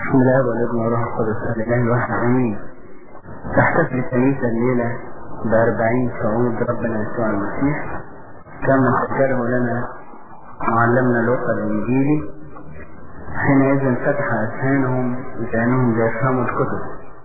بسم الله والابن والروح القدس الاله الواحد امين تحتفل الكنيسه الليله بأربعين صعود ربنا يسوع المسيح كما ذكره لنا معلمنا لوقا الانجيلي حينئذ فتح اذهانهم كانهم ليفهموا الكتب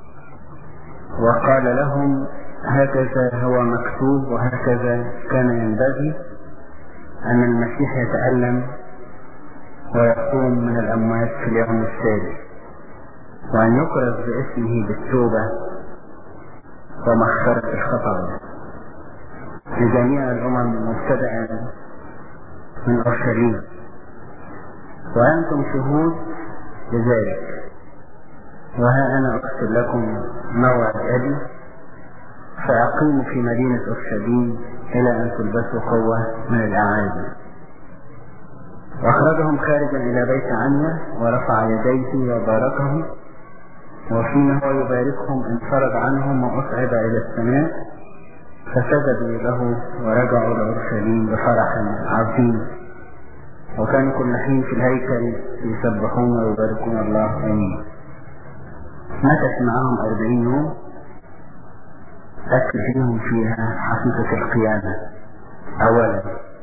وقال لهم هكذا هو مكتوب وهكذا كان ينبغي ان المسيح يتألم ويقوم من الأموات في اليوم الثالث وأن يكرز باسمه بالتوبة ومغفرة الخطأ لجميع الأمم مبتدأ من أورشليم وأنتم شهود لذلك وها أنا أكتب لكم موعد أبي فأقيموا في مدينة أورشليم إلى أن تلبسوا قوة من الأعادي وأخرجهم خارجا إلى بيت عنيا ورفع يديه وباركهم وفيما هو يباركهم انفرد عنهم وأصعد إلى السماء فسجدوا له ورجعوا لأورشليم بفرح عظيم وكانوا كل حين في الهيكل يسبحون ويباركون الله آمين مكث معهم أربعين يوم أكد فيهم فيها حقيقة القيامة أولا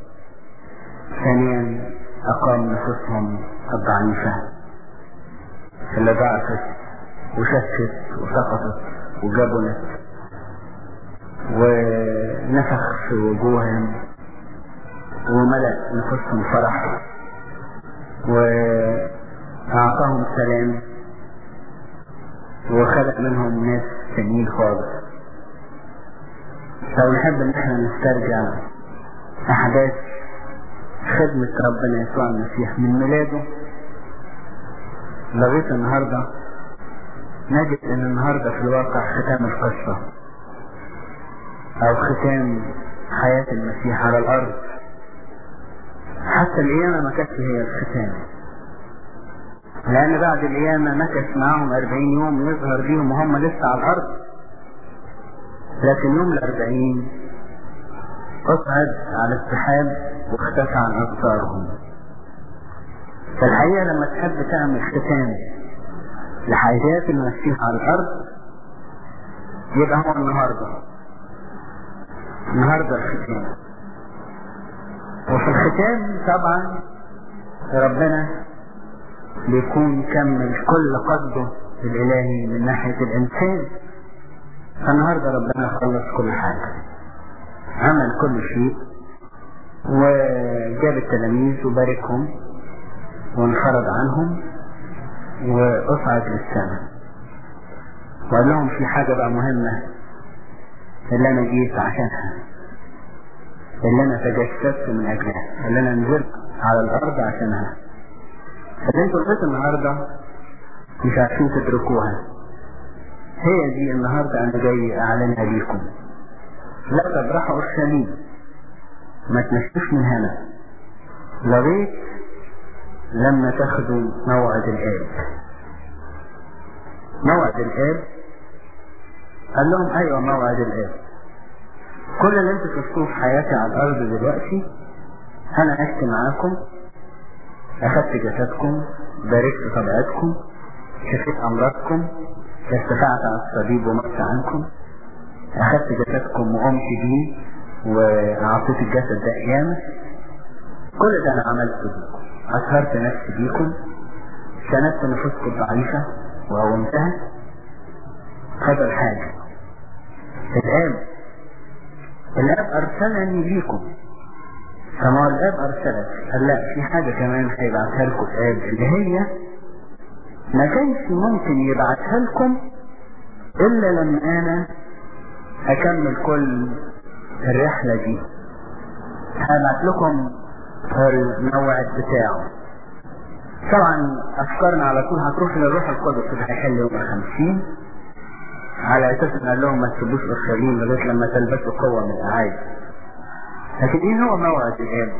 ثانيا أقام نفوسهم الضعيفة اللي ضعفت وشكت وسقطت وجبنت ونفخ في وجوههم وملأ نفوسهم فرح وأعطاهم سلام وخلق منهم ناس تانيين خالص لو نحب ان احنا نسترجع احداث خدمة ربنا يسوع المسيح من ميلاده لغاية النهاردة نجد ان النهاردة في الواقع ختام القصة او ختام حياة المسيح على الارض حتى القيامة ما كانتش هي الختام لان بعد القيامة مكث معاهم اربعين يوم يظهر بيهم وهم لسه على الارض لكن يوم الاربعين اصعد على السحاب واختفى عن أبصارهم فالحقيقة لما تحب تعمل ختام لحياة المسيح على الأرض يبقى هو النهاردة النهاردة الختام وفي الختام طبعا ربنا بيكون كمل كل قصده الإلهي من ناحية الإنسان فالنهاردة ربنا خلص كل حاجة عمل كل شيء وجاب التلاميذ وباركهم وانفرد عنهم واصعد للسماء وقال لهم في حاجة بقى مهمة اللي انا جيت عشانها اللي انا تجسدت من اجلها اللي انا نزلت على الارض عشانها فاللي انتوا لغايه النهارده مش عارفين تدركوها هي دي النهارده انا جاي اعلنها ليكم لا تبرحوا اورشليم ما تمشوش من هنا لغاية لما تاخدوا موعد الآب موعد الآب قال لهم أيوة موعد الآب كل اللي انتوا شفتوه في حياتي على الأرض دلوقتي أنا عشت معاكم أخدت جسدكم باركت طبيعتكم شفيت أمراضكم ارتفعت على الصليب ومت عنكم أخدت جسدكم وقمت بيه وأعطيت الجسد ده قيامة كل ده أنا عملته بيكم أسهرت نفسي بيكم سندت نفوسكم الضعيفة وقومتها فضل حاجة الآب الآب أرسلني ليكم فما الآب أرسلك قال لا في حاجة كمان هيبعتها لكم الآب اللي هي ما كانش ممكن يبعتها لكم إلا لما أنا أكمل كل الرحلة دي هبعت لكم الموعد بتاعه طبعا افكارنا على طول هتروح للروح القدس اللي هيحل يوم الخمسين على اساس ان قال لهم ما تسيبوش اورشليم لغايه لما تلبسوا قوه من الاعادي لكن ايه هو موعد الاب؟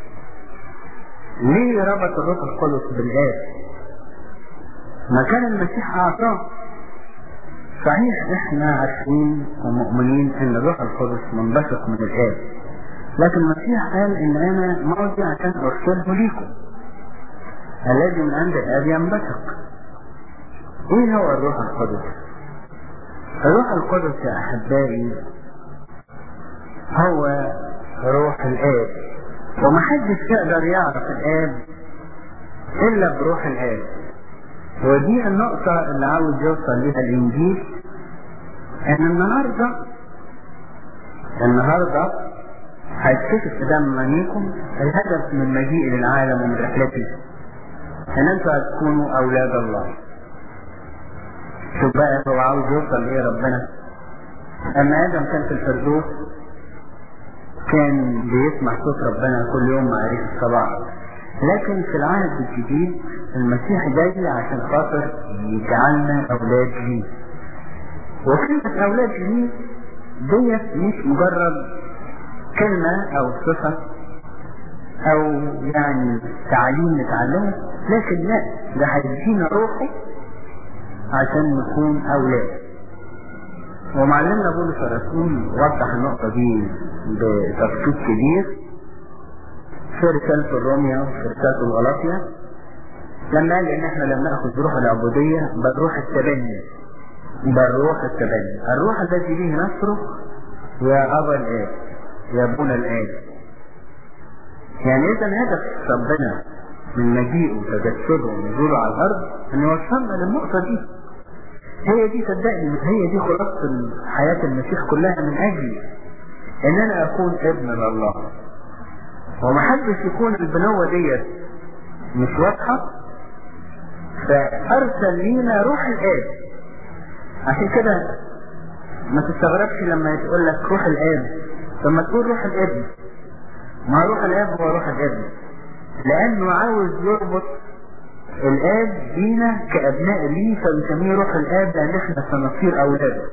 ليه ربط الروح القدس بالاب؟ ما كان المسيح اعطاه صحيح احنا عارفين ومؤمنين ان الروح القدس منبثق من الاب لكن المسيح قال ان انا موجي عشان ارسله ليكم الذي من عند الاب ينبثق ايه هو الروح القدس الروح القدس يا احبائي هو روح الاب ومحدش يقدر يعرف الاب الا بروح الاب ودي النقطة اللي عاوز يوصل لها الانجيل ان النهاردة النهاردة هيتكشف قدام عينيكم الهدف من مجيئي للعالم ومن رحلتي ان انتوا هتكونوا اولاد الله شوف بقى هو عاوز يوصل لايه ربنا اما ادم كان في الفردوس كان بيسمع صوت ربنا كل يوم مع ريح الصباح لكن في العهد الجديد المسيح جاي عشان خاطر يجعلنا اولاد ليه وكلمة اولاد ليه ديت مش مجرد كلمة او صفة او يعني تعليم نتعلمه لكن لا ده هيدينا روحه عشان نكون اولاد ومعلمنا بولس الرسول وضح النقطة دي بتفصيل كبير في رسالة الروميا وفي رسالة الغلاطية لما قال ان احنا لم ناخذ روح العبودية بل روح التبني بل روح التبني الروح الذي به نصرخ يا ابا الاب يا ابونا الاب يعني اذا هدف ربنا من مجيئه وتجسده ونزوله على الارض ان يوصلنا للنقطة دي هي دي صدقني هي دي خلاصة حياة المسيح كلها من اجلي ان انا اكون ابن لله ومحدش يكون البنوة ديت مش واضحة فارسل لينا روح الاب عشان كده ما تستغربش لما يقول لك روح الاب ثم تقول روح الابن ما روح الاب هو روح الابن لانه عاوز يربط الاب بينا كابناء ليه فبيسميه روح الاب لان احنا سنصير اولاده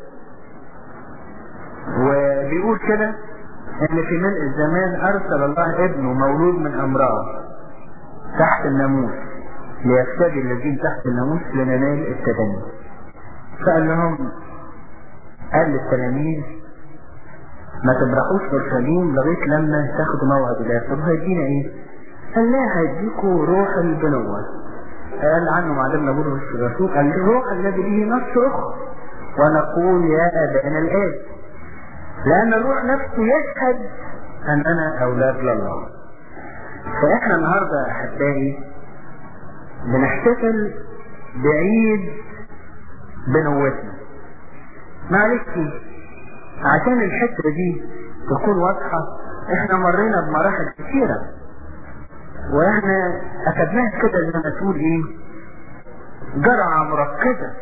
وبيقول كده ان في ملء الزمان ارسل الله ابنه مولود من امراه تحت الناموس ليفتدي الذين تحت الناموس لننال التبني فقال لهم قال للتلاميذ ما تبرحوش اورشليم لغايه لما تاخدوا موعد الله طب هيدينا ايه؟ قال لا هيديكوا روح البنوه قال عنه معلمنا بولس الرسول قال الروح الذي به نصرخ ونقول يا ابانا الاب لان الروح نفسه يشهد اننا اولاد لله فاحنا النهارده يا احبائي بنحتفل بعيد بنوتنا معلش عشان الحته دي تكون واضحه احنا مرينا بمراحل كثيره واحنا اخدناها كده زي ما تقول ايه جرعة مركزة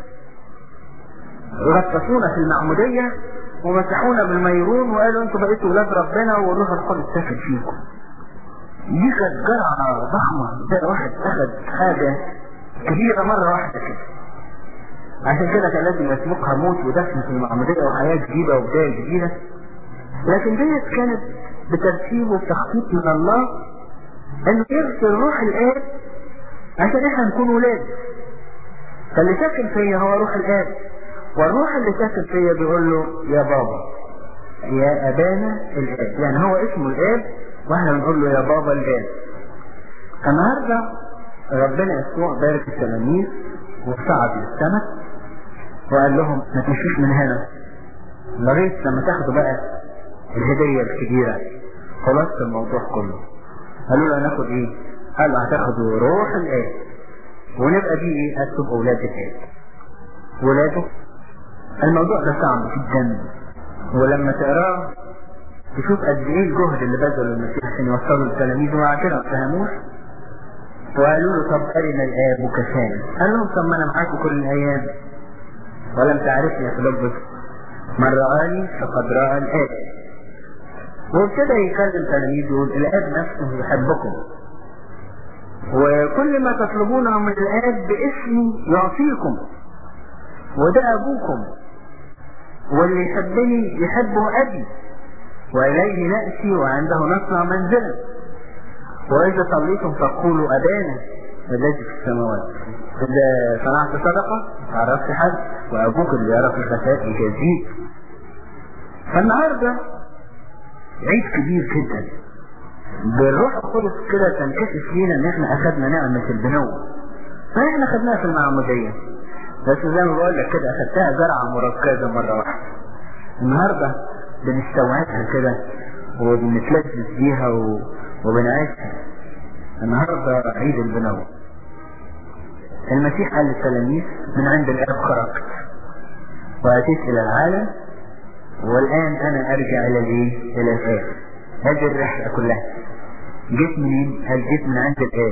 غطسونا في المعمودية ومسحونا بالميرون وقالوا انتوا بقيتوا ولاد ربنا والروح القدس ساكن فيكم دي كانت جرعة ضخمة زي واحد اخد حاجة كبيرة مرة واحدة كده عشان كده كان لازم يسبقها موت ودفن في المعمودية وحياة جديدة وبداية جديدة لكن ديت كانت بترتيب وتخطيط من الله انه يرسل روح الاب عشان احنا نكون ولاد فاللي ساكن فيا هو روح الاب والروح اللي ساكن فيا بيقول له يا بابا يا ابانا الاب يعني هو اسمه الاب واحنا بنقول له يا بابا الاب النهارده ربنا يسوع بارك التلاميذ وصعد للسماء وقال لهم ما تمشوش من هنا لغايه لما تاخدوا بقى الهديه الكبيره خلاصه الموضوع كله قالوا له هناخد ايه قالوا هتاخدوا روح الاب ونبقى دي ايه هتبقوا اولاد الاب ولاده الموضوع ده صعب جدا ولما تقراه تشوف قد ايه الجهد اللي بذله المسيح عشان يوصلوا للتلاميذ ومع كده ما فهموش وقالوا له طب ارنا الاب كفانا قال لهم طب ما انا معاكم كل الايام ولم تعرفني يا فيلبس من رآني فقد رأى الاب وابتدى يكلم تلاميذه يقول الاب نفسه يحبكم وكل ما تطلبونه من الاب باسمي يعطيكم وده ابوكم واللي يحبني يحبه ابي واليه ناتي وعنده نصنع منزلا واذا صليتم فقولوا ابانا الذي في السماوات اذا صنعت صدقه عرفت حد وابوك اللي يعرف الخفاء يجازيك فالنهارده عيد كبير جدا بالروح القدس كده تنكشف لينا ان احنا اخذنا نعمة البنوة فاحنا خدناها في المعمودية بس زي ما بقول لك كده اخدتها جرعة مركزة مرة واحدة النهاردة بنستوعبها كده وبنتلذذ بيها و... وبنعيشها النهاردة عيد البنوة المسيح قال للتلاميذ من عند الآب خرجت وأتيت إلى العالم والآن أنا أرجع إلى الإيه؟ إلى الآب هذه الرحلة كلها جيت منين؟ قال جيت من عند الآب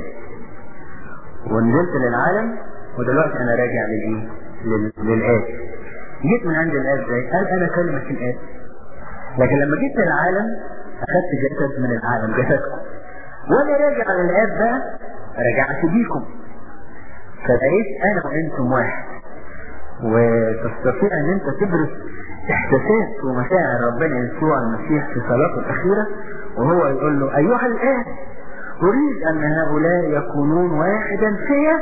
ونزلت للعالم ودلوقتي أنا راجع للإيه؟ لل... للآب جيت من عند الآب ازاي؟ قال أنا كلمة الآب لكن لما جيت للعالم أخذت جسد من العالم جسدكم وأنا راجع للآب بقى رجعت بيكم فبقيت أنا وأنتم واحد وتستطيع أن أنت تدرس إحساسات ومشاعر ربنا يسوع المسيح في صلاته الأخيرة وهو يقول له أيها الآب أريد أن هؤلاء يكونون واحدا فيا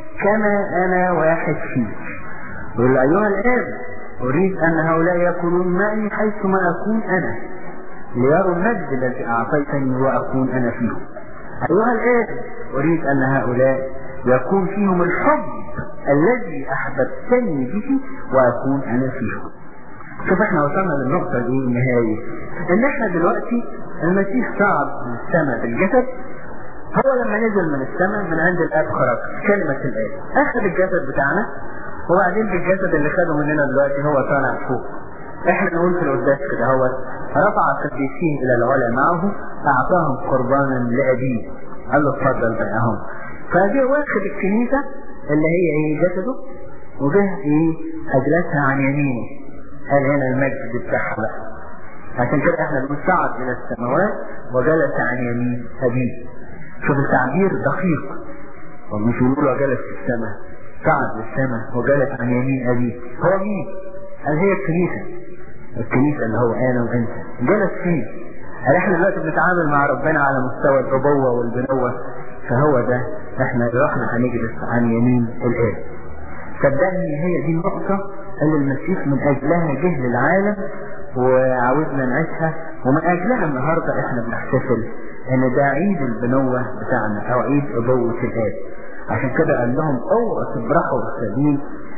كما أنا واحد فيك يقول له أيها الآب أريد أن هؤلاء يكونون معي حيثما أكون أنا ليروا المجد الذي أعطيتني وأكون أنا فيهم أيها الآب أريد أن هؤلاء يكون فيهم الحب الذي أحببتني به وأكون أنا فيهم شوف احنا وصلنا للنقطة دي النهاية ان احنا دلوقتي المسيح صعد من السماء بالجسد هو لما نزل من السماء من عند الاب خرج كلمة الاب اخذ الجسد بتاعنا وبعدين بالجسد اللي خده مننا دلوقتي هو طالع فوق احنا نقول في القداس كده هو رفع القديسين الى العلا معه اعطاهم قربانا لابيه قال له اتفضل بقى اهو فجه واخد الكنيسة اللي هي ايه جسده وجه ايه اجلسها عن يمينه قال هنا المجد بتاعها بقى عشان كده احنا بنصعد الى السماوات وجلس عن يمين ابيه شوف التعبير دقيق ومش يقول وجلس في السماء صعد للسماء وجلس عن يمين ابيه هو مين؟ قال هي الكنيسة الكنيسة اللي هو انا وانت جلس فيه قال احنا دلوقتي بنتعامل مع ربنا على مستوى الابوة والبنوة فهو ده احنا رحنا هنجلس عن يمين الاب صدقني هي دي النقطة اللي المسيح من اجلها جه للعالم وعاوزنا نعيشها ومن اجلها النهاردة احنا بنحتفل ان ده عيد البنوة بتاعنا او عيد ابوة الاب عشان كده قال لهم اوعوا تبرحوا السبيل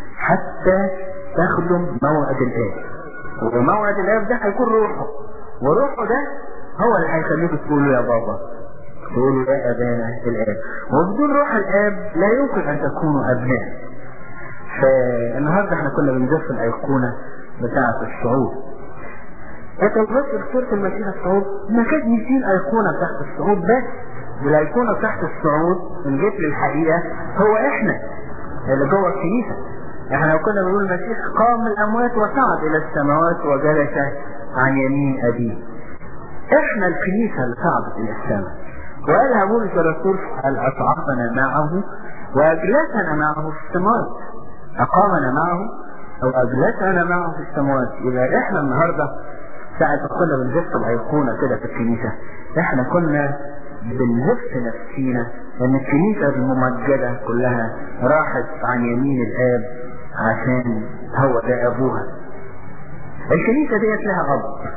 حتى تخدم موعد الاب وموعد الاب ده هيكون روحه وروحه ده هو اللي هيخليكم تقولوا يا بابا تقولوا يا ابانا الاب وبدون روح الاب لا يمكن ان تكونوا ابناء فالنهارده احنا كنا بنزف الايقونه بتاعه الصعود انت بص في سوره المسيح الصعود ما كانت نسين ايقونه تحت الصعود بس والايقونه تحت الصعود من جيت للحقيقه هو احنا اللي جوه الكنيسه احنا لو كنا بنقول المسيح قام من الاموات وصعد الى السماوات وجلس عن يمين ابيه احنا الكنيسه اللي صعدت الى السماء وقالها بولس الرسول قال اصعدنا معه واجلسنا معه في السماوات اقامنا معه او اجلسنا معه في السماوات يبقى احنا النهارده ساعة ما كنا بنزف الايقونة كده في الكنيسة احنا كنا بنزف نفسينا ان الكنيسة الممجدة كلها راحت عن يمين الاب عشان هو ده ابوها الكنيسة ديت لها اب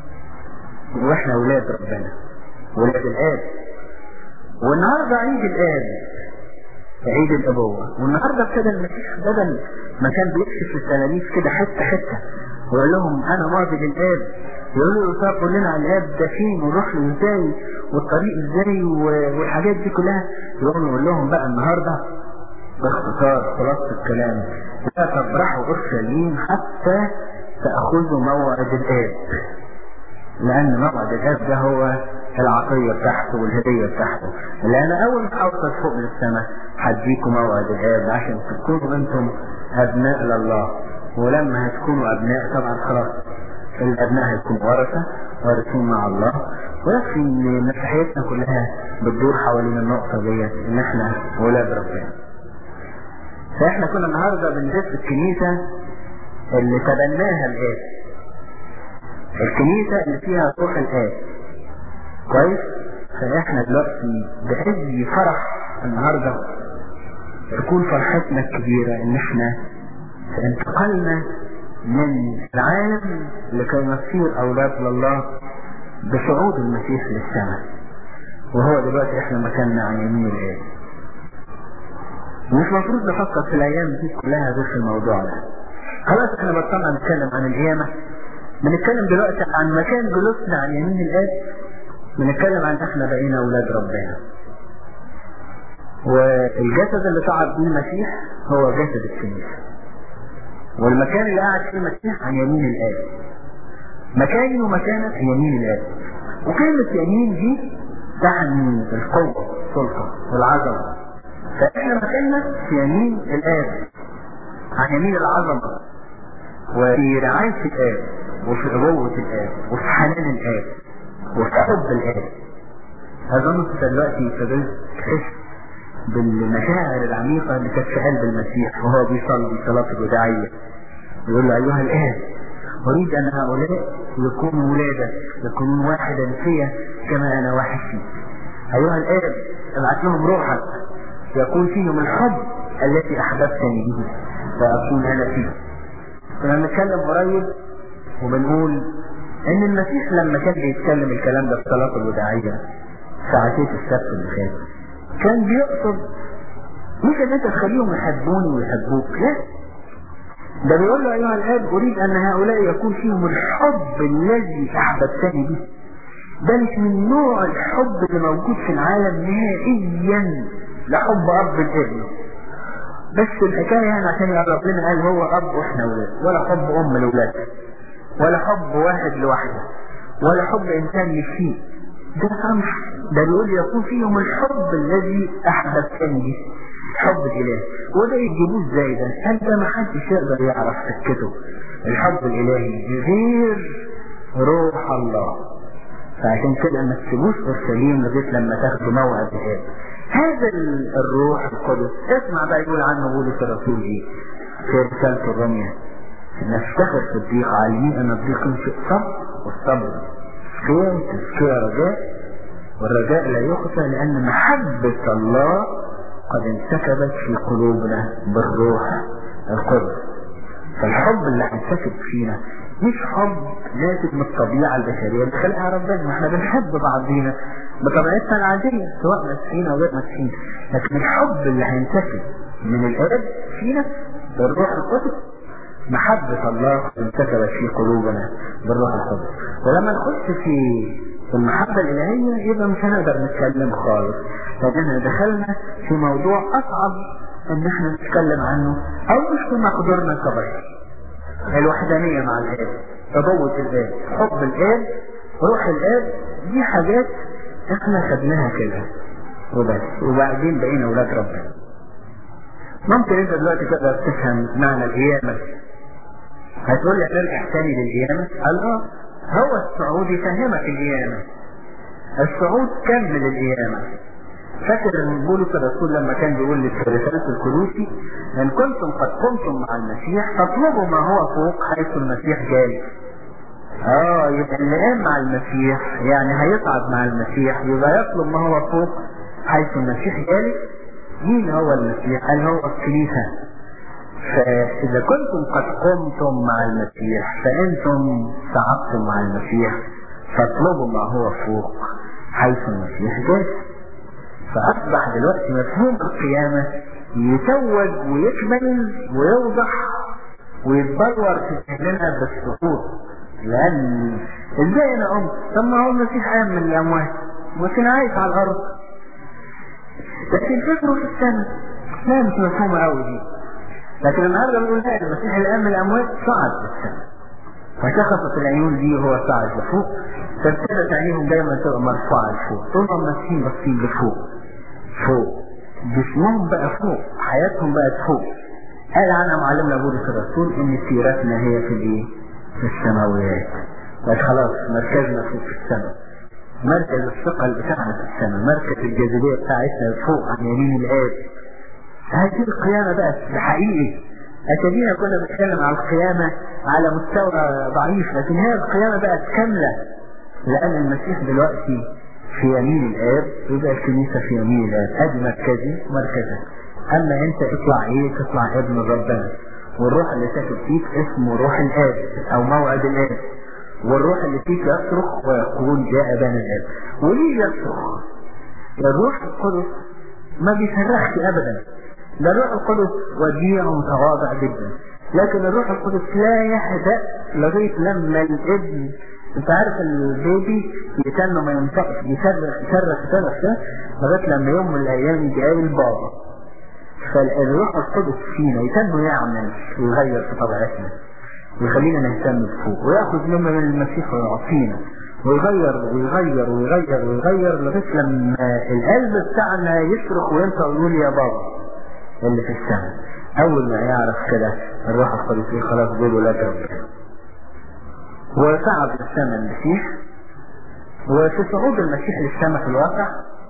واحنا ولاد ربنا ولاد الاب والنهاردة عيد الاب عيد الابوة والنهاردة ابتدى المسيح بدل ما كان بيكشف للتلاميذ كده حتة حتة ويقول لهم انا ماضي للاب يقولوا له طب قول لنا على الاب ده فين ونروح له ازاي والطريق ازاي والحاجات دي كلها يقوم يقول لهم بقى النهارده باختصار خلاصة الكلام لا تبرحوا اورشليم حتى تاخذوا موعد الاب لان موعد الاب ده هو العطية بتاعته والهدية بتاعته لان اول ما اوصل فوق للسماء هديكم موعد الاب عشان تكونوا انتم ابناء لله ولما هتكونوا ابناء طبعا خلاص الابناء هيكونوا ورثة وارثين مع الله ولكن مسيحيتنا كلها بتدور حوالين النقطة ديت ان احنا ولاد ربنا فاحنا كنا النهاردة بنزف الكنيسة اللي تبناها الآب الكنيسة اللي فيها روح الآب كويس فاحنا دلوقتي بأي فرح النهاردة تكون فرحتنا الكبيرة ان احنا انتقلنا من العالم لكي نصير اولاد لله بصعود المسيح للسماء وهو دلوقتي احنا مكاننا عن يمين الآب مش المفروض نفكر في الايام دي كلها غير في الموضوع ده خلاص احنا بطلنا نتكلم عن القيامة بنتكلم دلوقتي عن مكان جلوسنا عن يمين الاب بنتكلم عن احنا بقينا اولاد ربنا والجسد اللي صعد بيه المسيح هو جسد الكنيسة والمكان اللي قاعد فيه المسيح عن يمين الاب مكاني ومكانك يمين الاب وكلمة يمين دي تعني القوة السلطة والعظمة فاحنا مكاننا في يمين الاب عن يمين العظمة وفي رعاية الاب وفي أبوة الاب وفي حنان الاب وفي حب الاب أظن انت دلوقتي ابتديت تحس بالمشاعر العميقة اللي كانت في قلب المسيح وهو بيصلي صلاة الوداعية يقول له أيها الآب أريد أن هؤلاء يكونوا ولادك يكونون واحدا فيا كما أنا واحد فيك أيها الآب ابعث لهم روحك يكون فيهم الحب الذي أحببتني به وأكون أنا فيه كنا بنتكلم قريب وبنقول إن المسيح لما كان بيتكلم الكلام ده في صلاة الوداعية ساعتين السبت اللي فات كان بيقصد مش ان انت تخليهم يحبوني ويحبوك لا ده بيقول له ايها الاب اريد ان هؤلاء يكون فيهم الحب الذي احببتني به ده مش من نوع الحب اللي موجود في العالم نهائيا لحب اب الابن بس الحكايه يعني عشان يقرب لنا قال هو اب واحنا ولاد ولا حب ام لاولاد ولا حب واحد لوحده ولا حب انسان لشيء ده سمح ده بيقول يكون فيهم الحب الذي احببتني به حب الاله وده يجيبوه ازاي ده هل ده ما حدش يقدر يعرف سكته الحب الالهي غير روح الله فعشان كده ما تسيبوش اورشليم لغايه لما تاخدوا موعد الاب هذا الروح القدس اسمع بقى يقول عنه بولس الرسول ايه في رساله الرميه نفتخر في الضيق عالمين ان الضيق ينشئ صبر والصبر خير تزكية رجاء والرجاء لا يخفى لأن محبة الله قد انسكبت في قلوبنا بالروح القدس فالحب اللي هينسكب فينا مش حب ناتج من الطبيعة البشرية اللي خلقها ربنا ما احنا بنحب بعضينا بطبيعتنا العادية سواء مسيحيين أو غير مسيحيين لكن الحب اللي هينسكب من الآب فينا بالروح القدس محبة الله انتكبت في قلوبنا بالروح القدس ولما نخش في المحبة الإلهية يبقى مش هنقدر نتكلم خالص لأننا دخلنا في موضوع أصعب إن احنا نتكلم عنه أو مش في مقدورنا كبشر الوحدانية مع الآب أبوة الآب حب الآب روح الآب دي حاجات احنا خدناها كده وبس وبعدين بقينا أولاد ربنا ممكن انت دلوقتي تقدر تفهم معنى القيامة هتقول لي نرجع تاني للقيامة قال اه هو الصعود يفهمك القيامة الصعود كمل القيامة فاكر ان بولس الرسول لما كان بيقول لي في رسالة الكلوسي ان كنتم قد قمتم مع المسيح فاطلبوا ما هو فوق حيث المسيح جالس اه يبقى اللي قام مع المسيح يعني هيصعد مع المسيح يبقى يطلب ما هو فوق حيث المسيح جالس مين هو المسيح؟ قال هو الكنيسة فإذا كنتم قد قمتم مع المسيح فأنتم صعدتم مع المسيح فاطلبوا ما هو فوق حيث المسيح جالس فأصبح دلوقتي مفهوم القيامة يتوج ويكمل ويوضح ويتبلور في ذهننا بالسقوط لأن ازاي أنا قمت؟ طب ما هو المسيح قام من الأموات وكان عايش على الأرض لكن فكره في السماء لا مش مفهومة قوي دي لكن النهارده بنقول لا المسيح اللي قام من الاموات صعد للسماء فشخصت العيون دي وهو صعد لفوق فابتدت عينيهم دايما تبقى مرفوعه لفوق طول ما المسيحيين باصين لفوق فوق جسمهم بقى فوق حياتهم بقت فوق قال عنها معلمنا بولس الرسول ان سيرتنا هي في الايه؟ في السماويات بس خلاص مركزنا فوق في السماء مركز الثقل بتاعنا في السماء مركز الجاذبيه بتاعتنا فوق عن يمين الاب هذه القيامة بقت بحقيقي أتدينا كنا بنتكلم على القيامة على مستوى ضعيف لكن هي القيامة بقت كاملة لأن المسيح دلوقتي في يمين الآب يبقى الكنيسة في يمين الآب أدي مركزي مركزك أما أنت اطلع إيه تطلع ابن ربنا والروح اللي ساكن فيك اسمه روح الآب أو موعد الآب والروح اللي فيك يصرخ ويقول جاء بنا الآب وليه يصرخ؟ الروح القدس ما بيصرخش أبدا ده الروح القدس وديع ومتواضع جدا لكن الروح القدس لا يهدأ لغاية لما الابن انت عارف البيبي يتنه ما ينطقش يصرخ يصرخ يصرخ ده لغاية لما يوم من الايام يجي قايل بابا فالروح القدس فينا يتنه يعمل ويغير في طبيعتنا ويخلينا نهتم بفوق وياخذ منا من المسيح ويعطينا ويغير ويغير ويغير ويغير لغايه لما القلب بتاعنا يصرخ وينطق ويقول يا بابا اللي في السماء اول ما يعرف كده الروح القدس يقول خلاص دول ولاد ربنا وصعد للسماء المسيح وفي صعود المسيح للسماء في الواقع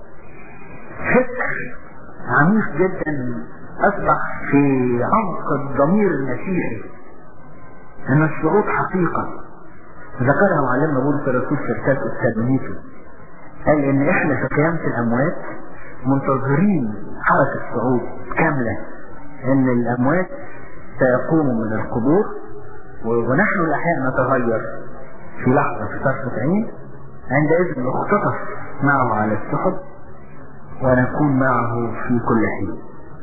فكر عميق جدا اصبح في عمق الضمير المسيحي ان الصعود حقيقه ذكرها معلمنا بولس الرسول في رسالة التلميذ قال ان احنا في قيامة الاموات منتظرين حركة الصعود كاملة ان الاموات سيقوموا من القبور ونحن الاحياء نتغير في لحظة في طرفة عين عندئذ نختطف معه على السحب ونكون معه في كل حين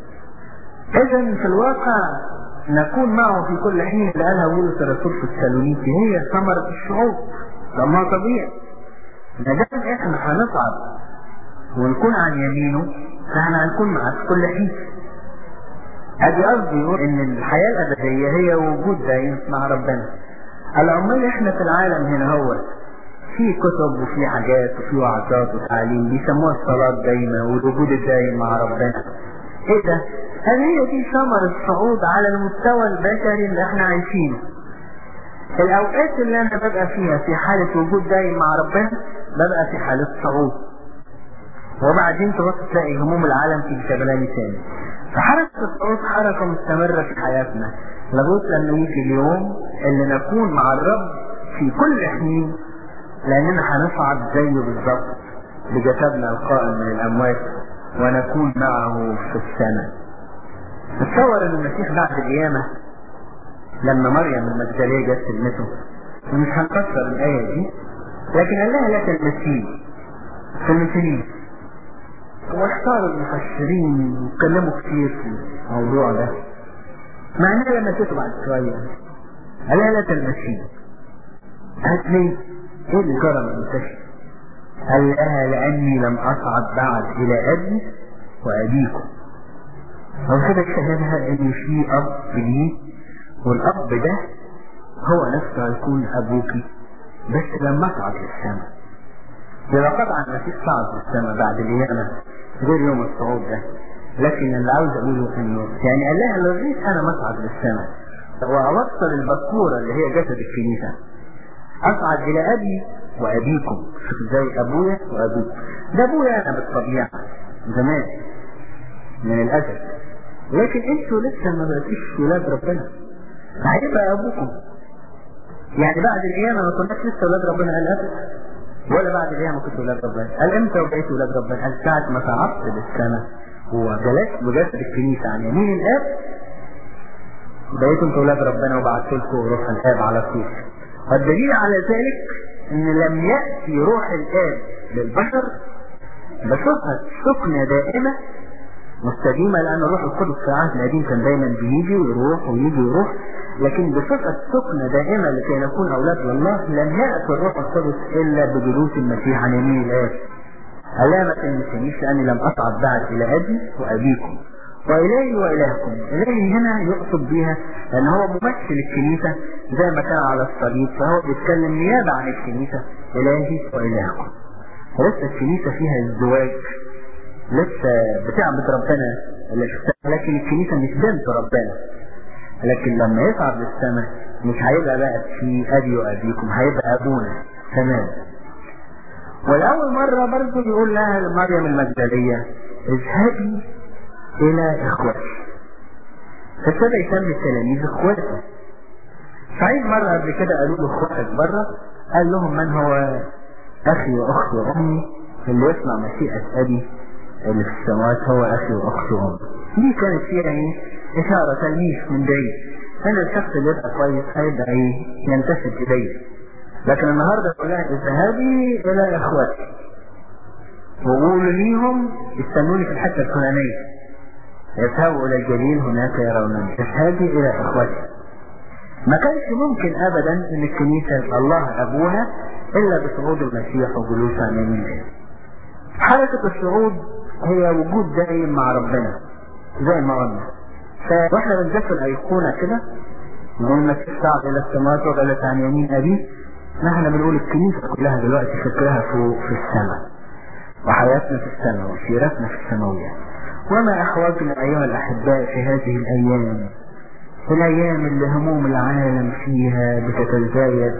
اذا في الواقع نكون معه في كل حين اللي قالها بولس الرسول في التسالونيكي هي ثمرة الشعوب لما طبيعي ما دام احنا هنصعد ونكون عن يمينه فاحنا هنكون معاه في كل حين ادي قصدي يقول ان الحياة الابدية هي وجود دايم مع ربنا العمال احنا في العالم هنا هو في كتب وفي حاجات وفي وعظات وتعليم بيسموها الصلاة دايما والوجود الدايم مع ربنا ايه ده هل هي دي ثمر الصعود على المستوى البشري اللي احنا عايشينه الاوقات اللي انا ببقى فيها في حالة وجود دايم مع ربنا ببقى في حالة صعود وبعدين تبص تلاقي هموم العالم تيجي شغلاني تاني فحركة الصعود حركة مستمرة في حياتنا لغاية لما يجي اليوم اللي نكون مع الرب في كل حين لاننا هنصعد زيه بالظبط بجسدنا القائم من الاموات ونكون معه في السماء تصور ان المسيح بعد القيامة لما مريم المجدلية جت كلمته ومش هنكسر الآية دي لكن قال لها لا تلمسيه في المثلين واحتار المفسرين واتكلموا كتير في الموضوع ده مع انها لما تيجي بعد شوية قال لها لا تلمسيه قالت ليه؟ ايه اللي جرى من المستشفى؟ قال لها لاني لم اصعد بعد الى ابي وابيكم وكده شهدها ان في اب ليه والاب ده هو نفسه هيكون ابوكي بس لما اصعد للسماء يبقى طبعا ما فيش صعد للسماء بعد القيامة غير يوم الصعود ده لكن اللي عاوز اقوله انه يعني قال لها لغايه انا ما اصعد للسماء واوصل البكوره اللي هي جسد الكنيسه اصعد الى ابي وابيكم زي ابويا وابوك ده ابويا انا بالطبيعه زمان من الازل لكن انتوا لسه ما بقيتوش ولاد ربنا هيبقى ابوكم يعني بعد القيامة ما كناش لسه ولاد ربنا قال ابدا ولا بعد القيامة كنت ولاد ربنا قال امتى وبقيت ولاد ربنا قال ساعة ما صعدت للسماء وجلست بجسد الكنيسة عن يمين الاب بقيتوا انتوا ولاد ربنا وبعثت لكم روح الاب على طول والدليل على ذلك ان لم يأتي روح الاب للبشر بصفة سكنة دائمة مستديمة لأن الروح القدس في العهد القديم كان دايما بيجي ويروح ويجي ويروح لكن بصفة سكنة دائمة لكي نكون أولاد لله لم يأتي الروح القدس إلا بجلوس المسيح عن يمين الآب علامة إن الكنيسة لأني لم أصعد بعد إلى أبي وأبيكم وإلهي وإلهكم إلهي هنا يقصد بها لأن هو ممثل الكنيسة زي ما كان على الصليب فهو بيتكلم نيابة عن الكنيسة إلهي وإلهكم لسه الكنيسة فيها الزواج لسه بتعبد ربنا لكن الكنيسة مش بنت ربنا لكن لما يصعد للسماء مش هيبقى بقى في أبي وأبيكم هيبقى أبونا تمام والأول مرة برضه بيقول لها مريم المجدلية اذهبي إلى إخوتي فابتدى يسمي التلاميذ إخواته سعيد مرة قبل كده قالوا له إخواتك بره قال لهم من هو أخي وأختي وأمي اللي يسمع مشيئة أبي اللي في السماوات هو أخي وأختي وأمي دي كانت فيها إيه إشارة تلميح من بعيد أنا الشخص اللي يبقى كويس هيبقى إيه ينتسب إليه لكن النهاردة يقول لها اذهبي إلى إخواتي وقولوا ليهم استنوني في الحتة الفلانية يذهبوا إلى الجليل هناك يرون تشهدي إلى إخوتها ما كانش ممكن أبدا إن الكنيسة الله أبوها إلا بصعود المسيح وجلوس عن يمين الله حركة الصعود هي وجود دائم مع ربنا زي ما قلنا فاحنا بنذكر الأيقونة كده نقول المسيح صعد إلى السماوات وجلس عن يمين أبيه نحن بنقول الكنيسة كلها دلوقتي فكرها فوق في السماء وحياتنا في السماء وسيرتنا في السماويات وما أحوجنا أيها الأحباء في هذه الأيام الأيام اللي هموم العالم فيها بتتزايد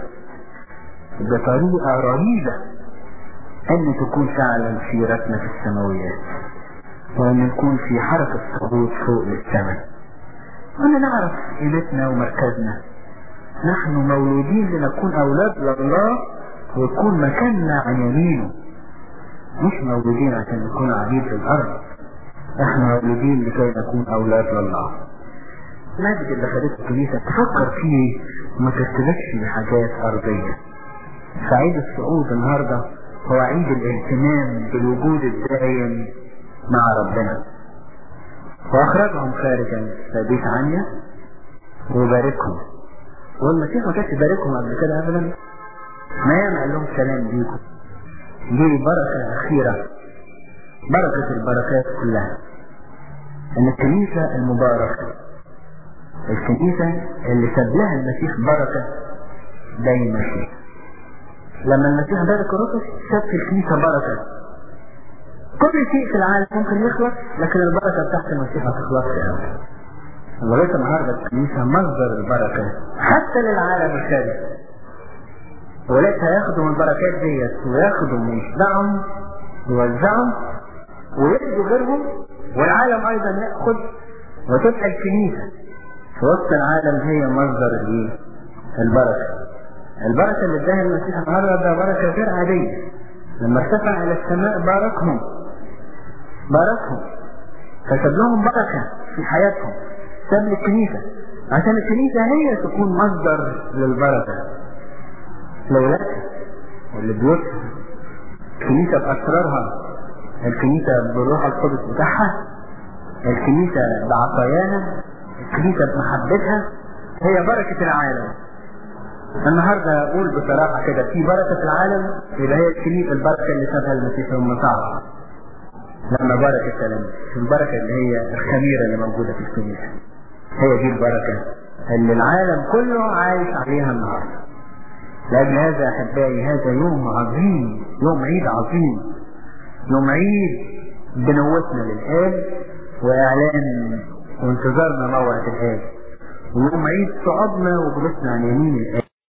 بطريقة رهيبة أن تكون فعلا سيرتنا في السماويات وأن نكون في حركة صعود فوق للسماء وأن نعرف قيمتنا ومركزنا نحن مولودين لنكون أولاد لله ويكون مكاننا عن يمينه مش مولودين عشان نكون عبيد الأرض احنا مولودين لكي نكون أولاد لله المجد اللي خدته الكنيسة تفكر فيه وما ترتبطش بحاجات أرضية فعيد الصعود النهاردة هو عيد الاهتمام بالوجود الدائم مع ربنا وأخرجهم خارجا فبيت عنيا وباركهم والمسيح ما كانش يباركهم قبل كده أبدا ما ياما قال لهم سلام ليكم دي بركة أخيرة بركة البركات كلها ان الكنيسة المباركة الكنيسة اللي ساب لها المسيح بركة دايما فيها لما المسيح بارك الرسل ساب في الكنيسة بركة كل شيء في العالم ممكن يخلص لكن البركة بتاعت المسيح ما تخلصش ابدا ولغاية النهاردة الكنيسة مصدر البركة حتى للعالم الخارجي ولسه هياخدوا من البركات ديت وياخدوا ويشبعهم ويوزعهم ويدوا غيرهم والعالم ايضا ياخذ وتبقى الكنيسه في وسط العالم هي مصدر الايه؟ البركه. البركه اللي اداها المسيح النهارده ده بركه غير عاديه. لما ارتفع الى السماء باركهم. باركهم. فساب لهم بركه في حياتهم. ساب للكنيسه عشان الكنيسه هي تكون مصدر للبركه. لولادها واللي بيوتها الكنيسه باسرارها الكنيسة بالروح القدس بتاعها الكنيسة بعطاياها الكنيسة بمحبتها هي بركة العالم النهاردة أقول بصراحة كده في بركة في العالم يبقى هي الكنيسة البركة اللي سابها المسيح يوم صعب لما بارك السلام البركة اللي هي الخميرة اللي موجودة في الكنيسة هي دي البركة اللي العالم كله عايش عليها النهاردة لأجل هذا أحبائي هذا يوم عظيم يوم عيد عظيم يوم عيد بنوتنا للآب وإعلان وانتظارنا موعد الآب ويوم عيد صعدنا وجلسنا عن يمين الآب